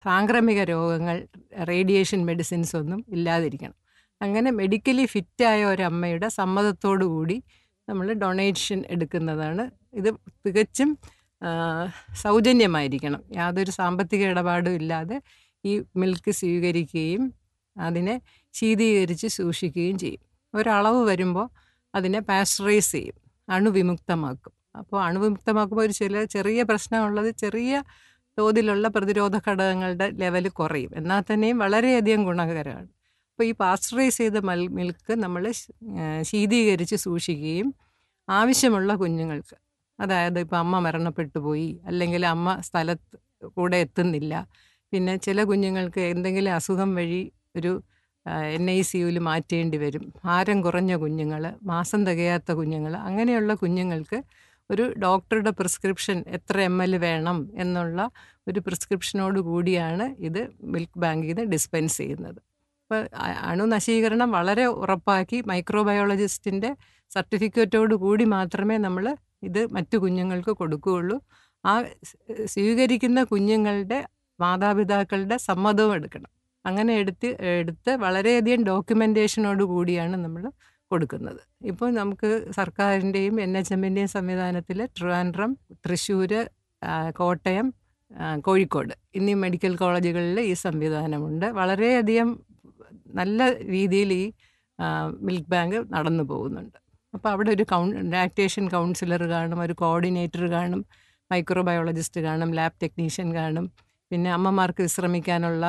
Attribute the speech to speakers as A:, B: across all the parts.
A: സാംക്രമിക രോഗങ്ങൾ radiation medicines ഒന്നും ഇല്ലാതിരിക്കണം അങ്ങനെ മെഡിക്കലി ഫിറ്റായ ഒരമ്മയുടെ സമ്മതത്തോടു കൂടി നമ്മൾ ഡൊണേഷൻ എടുക്കുന്നതാണ് ഇത് തികച്ചും ആ, സൗജന്യമായിരിക്കണം യാതൊരു സാമ്പത്തിക ഇടപാടും ഇല്ലാതെ ഈ മിൽക്ക് സ്വീകരിക്കുകയും അതിനെ ശീതീകരിച്ച് സൂക്ഷിക്കുകയും ചെയ്യും ഒരളവ് വരുമ്പോൾ അതിനെ പാസ്ചറൈസ് ചെയ്യും അണുവിമുക്തമാക്കും അപ്പോൾ അണുവിമുക്തമാക്കുമ്പോൾ ഒരു ചില ചെറിയ പ്രശ്നമുള്ളത് ചെറിയ തോതിലുള്ള പ്രതിരോധ ഘടകങ്ങളുടെ ലെവൽ കുറയും എന്നാൽ തന്നെയും വളരെയധികം ഗുണകരമാണ് അപ്പോൾ ഈ പാസ്ചറൈസ് ചെയ്ത മൽ മിൽക്ക് നമ്മൾ ശീതീകരിച്ച് സൂക്ഷിക്കുകയും ആവശ്യമുള്ള കുഞ്ഞുങ്ങൾക്ക് അതായത് ഇപ്പോൾ അമ്മ മരണപ്പെട്ടു പോയി അല്ലെങ്കിൽ അമ്മ സ്ഥലത്ത് കൂടെ എത്തുന്നില്ല പിന്നെ ചില കുഞ്ഞുങ്ങൾക്ക് എന്തെങ്കിലും അസുഖം വഴി ഒരു എൻ ഐ സിയുവിൽ മാറ്റേണ്ടി വരും ഭാരം കുറഞ്ഞ കുഞ്ഞുങ്ങൾ മാസം തികയാത്ത കുഞ്ഞുങ്ങൾ അങ്ങനെയുള്ള കുഞ്ഞുങ്ങൾക്ക് ഒരു ഡോക്ടറുടെ പ്രിസ്ക്രിപ്ഷൻ എത്ര എം എൽ വേണം എന്നുള്ള ഒരു പ്രിസ്ക്രിപ്ഷനോട് കൂടിയാണ് ഇത് മിൽക്ക് ബാങ്കിൽ നിന്ന് ഡിസ്പെൻസ് ചെയ്യുന്നത് അപ്പോൾ അണുനശീകരണം വളരെ ഉറപ്പാക്കി മൈക്രോബയോളജിസ്റ്റിൻ്റെ സർട്ടിഫിക്കറ്റോട് കൂടി മാത്രമേ നമ്മൾ ഇത് മറ്റു കുഞ്ഞുങ്ങൾക്ക് കൊടുക്കുകയുള്ളൂ ആ സ്വീകരിക്കുന്ന കുഞ്ഞുങ്ങളുടെ മാതാപിതാക്കളുടെ സമ്മതവും എടുക്കണം അങ്ങനെ എടുത്ത് എടുത്ത് വളരെയധികം ഡോക്യുമെൻറ്റേഷനോട് കൂടിയാണ് നമ്മൾ കൊടുക്കുന്നത് ഇപ്പോൾ നമുക്ക് സർക്കാരിൻ്റെയും എൻ എച്ച് എമ്മിൻ്റെയും സംവിധാനത്തിൽ ട്രിവാൻഡ്രം തൃശ്ശൂർ കോട്ടയം കോഴിക്കോട് എന്നീ മെഡിക്കൽ കോളേജുകളിൽ ഈ സംവിധാനമുണ്ട് വളരെയധികം നല്ല രീതിയിൽ ഈ മിൽക്ക് ബാങ്ക് നടന്നു പോകുന്നുണ്ട് അപ്പോൾ അവിടെ ഒരു കൗൺ ലാക്ടേഷൻ കൗൺസിലർ കാണും ഒരു കോർഡിനേറ്റർ കാണും മൈക്രോബയോളജിസ്റ്റ് കാണും ലാബ് ടെക്നീഷ്യൻ കാണും പിന്നെ അമ്മമാർക്ക് വിശ്രമിക്കാനുള്ള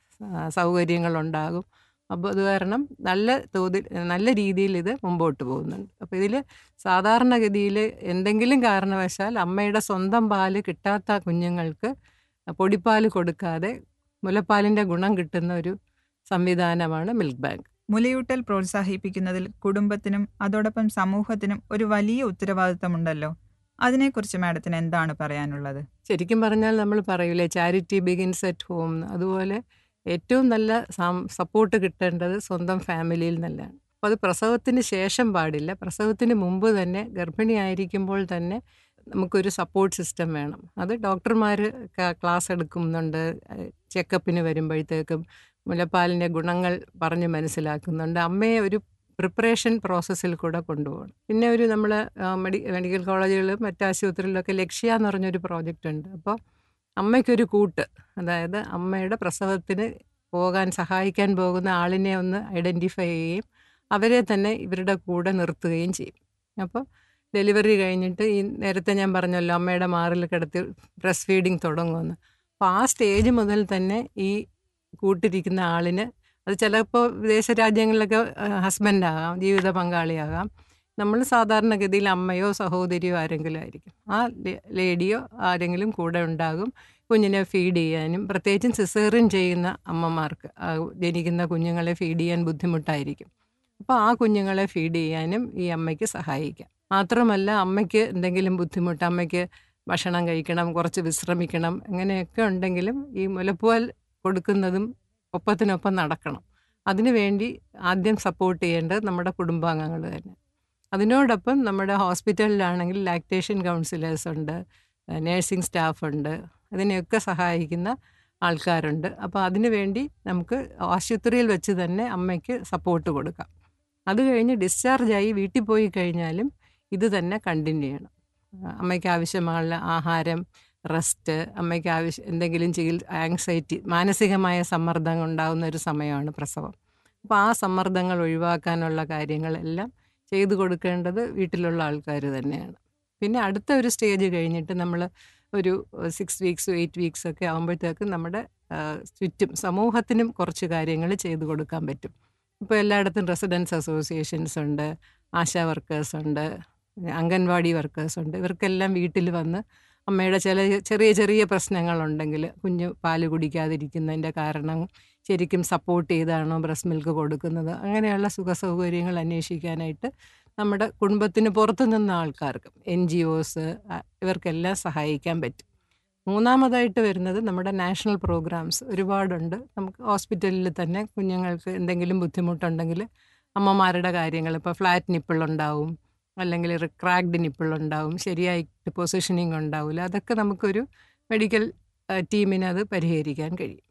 A: സൗകര്യങ്ങളുണ്ടാകും അപ്പോൾ അത് കാരണം നല്ല തോതിൽ നല്ല രീതിയിൽ ഇത് മുമ്പോട്ട് പോകുന്നുണ്ട് അപ്പോൾ ഇതിൽ സാധാരണഗതിയിൽ എന്തെങ്കിലും കാരണവശാൽ അമ്മയുടെ സ്വന്തം പാല് കിട്ടാത്ത കുഞ്ഞുങ്ങൾക്ക് പൊടിപ്പാൽ കൊടുക്കാതെ മുലപ്പാലിൻ്റെ ഗുണം കിട്ടുന്ന ഒരു സംവിധാനമാണ് മിൽക്ക് ബാങ്ക്
B: മുലയൂട്ടൽ പ്രോത്സാഹിപ്പിക്കുന്നതിൽ കുടുംബത്തിനും അതോടൊപ്പം സമൂഹത്തിനും ഒരു വലിയ ഉത്തരവാദിത്തമുണ്ടല്ലോ അതിനെക്കുറിച്ച് മാഡത്തിന് എന്താണ് പറയാനുള്ളത്
A: ശരിക്കും പറഞ്ഞാൽ നമ്മൾ പറയൂലേ ചാരിറ്റി ബിഗിൻസ് അറ്റ് ഹോം അതുപോലെ ഏറ്റവും നല്ല സപ്പോർട്ട് കിട്ടേണ്ടത് സ്വന്തം ഫാമിലിയിൽ നിന്നല്ലാണ് അപ്പോൾ അത് പ്രസവത്തിന് ശേഷം പാടില്ല പ്രസവത്തിന് മുമ്പ് തന്നെ ഗർഭിണിയായിരിക്കുമ്പോൾ തന്നെ നമുക്കൊരു സപ്പോർട്ട് സിസ്റ്റം വേണം അത് ഡോക്ടർമാർ ക്ലാസ് എടുക്കുന്നുണ്ട് ചെക്കപ്പിന് വരുമ്പോഴത്തേക്കും മുലപ്പാലിൻ്റെ ഗുണങ്ങൾ പറഞ്ഞ് മനസ്സിലാക്കുന്നുണ്ട് അമ്മയെ ഒരു പ്രിപ്പറേഷൻ പ്രോസസ്സിൽ കൂടെ കൊണ്ടുപോകണം പിന്നെ ഒരു നമ്മൾ മെഡി മെഡിക്കൽ കോളേജുകളിലും മറ്റ് ആശുപത്രികളിലൊക്കെ ലക്ഷ്യ എന്ന് പറഞ്ഞൊരു പ്രോജക്റ്റ് ഉണ്ട് അപ്പോൾ അമ്മയ്ക്കൊരു കൂട്ട് അതായത് അമ്മയുടെ പ്രസവത്തിന് പോകാൻ സഹായിക്കാൻ പോകുന്ന ആളിനെ ഒന്ന് ഐഡൻറ്റിഫൈ ചെയ്യുകയും അവരെ തന്നെ ഇവരുടെ കൂടെ നിർത്തുകയും ചെയ്യും അപ്പോൾ ഡെലിവറി കഴിഞ്ഞിട്ട് ഈ നേരത്തെ ഞാൻ പറഞ്ഞല്ലോ അമ്മയുടെ മാറിൽ കിടത്തി ബ്രസ്റ്റ് ഫീഡിങ് തുടങ്ങുമെന്ന് അപ്പോൾ ആ സ്റ്റേജ് മുതൽ തന്നെ ഈ കൂട്ടിരിക്കുന്ന ആളിന് അത് ചിലപ്പോൾ വിദേശ രാജ്യങ്ങളിലൊക്കെ ഹസ്ബൻഡാകാം ജീവിത പങ്കാളിയാകാം നമ്മൾ സാധാരണഗതിയിൽ അമ്മയോ സഹോദരിയോ ആരെങ്കിലും ആയിരിക്കും ആ ലേഡിയോ ആരെങ്കിലും കൂടെ ഉണ്ടാകും കുഞ്ഞിനെ ഫീഡ് ചെയ്യാനും പ്രത്യേകിച്ചും സിസേറിൻ ചെയ്യുന്ന അമ്മമാർക്ക് ജനിക്കുന്ന കുഞ്ഞുങ്ങളെ ഫീഡ് ചെയ്യാൻ ബുദ്ധിമുട്ടായിരിക്കും അപ്പോൾ ആ കുഞ്ഞുങ്ങളെ ഫീഡ് ചെയ്യാനും ഈ അമ്മയ്ക്ക് സഹായിക്കാം മാത്രമല്ല അമ്മയ്ക്ക് എന്തെങ്കിലും ബുദ്ധിമുട്ട് അമ്മയ്ക്ക് ഭക്ഷണം കഴിക്കണം കുറച്ച് വിശ്രമിക്കണം അങ്ങനെയൊക്കെ ഉണ്ടെങ്കിലും ഈ മുലപ്പാൽ കൊടുക്കുന്നതും ഒപ്പത്തിനൊപ്പം നടക്കണം അതിനുവേണ്ടി ആദ്യം സപ്പോർട്ട് ചെയ്യേണ്ടത് നമ്മുടെ കുടുംബാംഗങ്ങൾ തന്നെ അതിനോടൊപ്പം നമ്മുടെ ഹോസ്പിറ്റലിലാണെങ്കിൽ ലാക്ടേഷൻ കൗൺസിലേഴ്സ് ഉണ്ട് നേഴ്സിംഗ് സ്റ്റാഫ് ഉണ്ട് അതിനെയൊക്കെ സഹായിക്കുന്ന ആൾക്കാരുണ്ട് അപ്പോൾ അതിനു വേണ്ടി നമുക്ക് ആശുപത്രിയിൽ വെച്ച് തന്നെ അമ്മയ്ക്ക് സപ്പോർട്ട് കൊടുക്കാം അത് കഴിഞ്ഞ് ഡിസ്ചാർജായി വീട്ടിൽ പോയി കഴിഞ്ഞാലും ഇത് തന്നെ കണ്ടിന്യൂ ചെയ്യണം അമ്മയ്ക്ക് ആവശ്യമുള്ള ആഹാരം റെസ്റ്റ് അമ്മയ്ക്ക് ആവശ്യം എന്തെങ്കിലും ചികിത്സ ആങ്സൈറ്റി മാനസികമായ സമ്മർദ്ദം ഉണ്ടാകുന്ന ഒരു സമയമാണ് പ്രസവം അപ്പോൾ ആ സമ്മർദ്ദങ്ങൾ ഒഴിവാക്കാനുള്ള കാര്യങ്ങളെല്ലാം ചെയ്തു കൊടുക്കേണ്ടത് വീട്ടിലുള്ള ആൾക്കാർ തന്നെയാണ് പിന്നെ അടുത്ത ഒരു സ്റ്റേജ് കഴിഞ്ഞിട്ട് നമ്മൾ ഒരു സിക്സ് വീക്സ് എയ്റ്റ് വീക്സ് ഒക്കെ ആകുമ്പോഴത്തേക്കും നമ്മുടെ ചുറ്റും സമൂഹത്തിനും കുറച്ച് കാര്യങ്ങൾ ചെയ്തു കൊടുക്കാൻ പറ്റും ഇപ്പോൾ എല്ലായിടത്തും റെസിഡൻസ് അസോസിയേഷൻസ് ഉണ്ട് ആശാ വർക്കേഴ്സ് ഉണ്ട് അംഗൻവാടി വർക്കേഴ്സ് ഉണ്ട് ഇവർക്കെല്ലാം വീട്ടിൽ വന്ന് അമ്മയുടെ ചില ചെറിയ ചെറിയ പ്രശ്നങ്ങളുണ്ടെങ്കിൽ കുഞ്ഞ് പാല് കുടിക്കാതിരിക്കുന്നതിൻ്റെ കാരണം ശരിക്കും സപ്പോർട്ട് ചെയ്താണോ ബ്രസ്റ്റ് മിൽക്ക് കൊടുക്കുന്നത് അങ്ങനെയുള്ള സുഖ സൗകര്യങ്ങൾ അന്വേഷിക്കാനായിട്ട് നമ്മുടെ കുടുംബത്തിന് പുറത്തു നിന്ന ആൾക്കാർക്കും എൻ ജി ഒസ് ഇവർക്കെല്ലാം സഹായിക്കാൻ പറ്റും മൂന്നാമതായിട്ട് വരുന്നത് നമ്മുടെ നാഷണൽ പ്രോഗ്രാംസ് ഒരുപാടുണ്ട് നമുക്ക് ഹോസ്പിറ്റലിൽ തന്നെ കുഞ്ഞുങ്ങൾക്ക് എന്തെങ്കിലും ബുദ്ധിമുട്ടുണ്ടെങ്കിൽ അമ്മമാരുടെ കാര്യങ്ങൾ ഇപ്പോൾ ഫ്ലാറ്റ് നിപ്പിളുണ്ടാവും അല്ലെങ്കിൽ ക്രാക്ഡ് നിപ്പിളുണ്ടാവും ശരിയായിട്ട് പൊസിഷനിങ് ഉണ്ടാവില്ല അതൊക്കെ നമുക്കൊരു മെഡിക്കൽ ടീമിന് അത് പരിഹരിക്കാൻ കഴിയും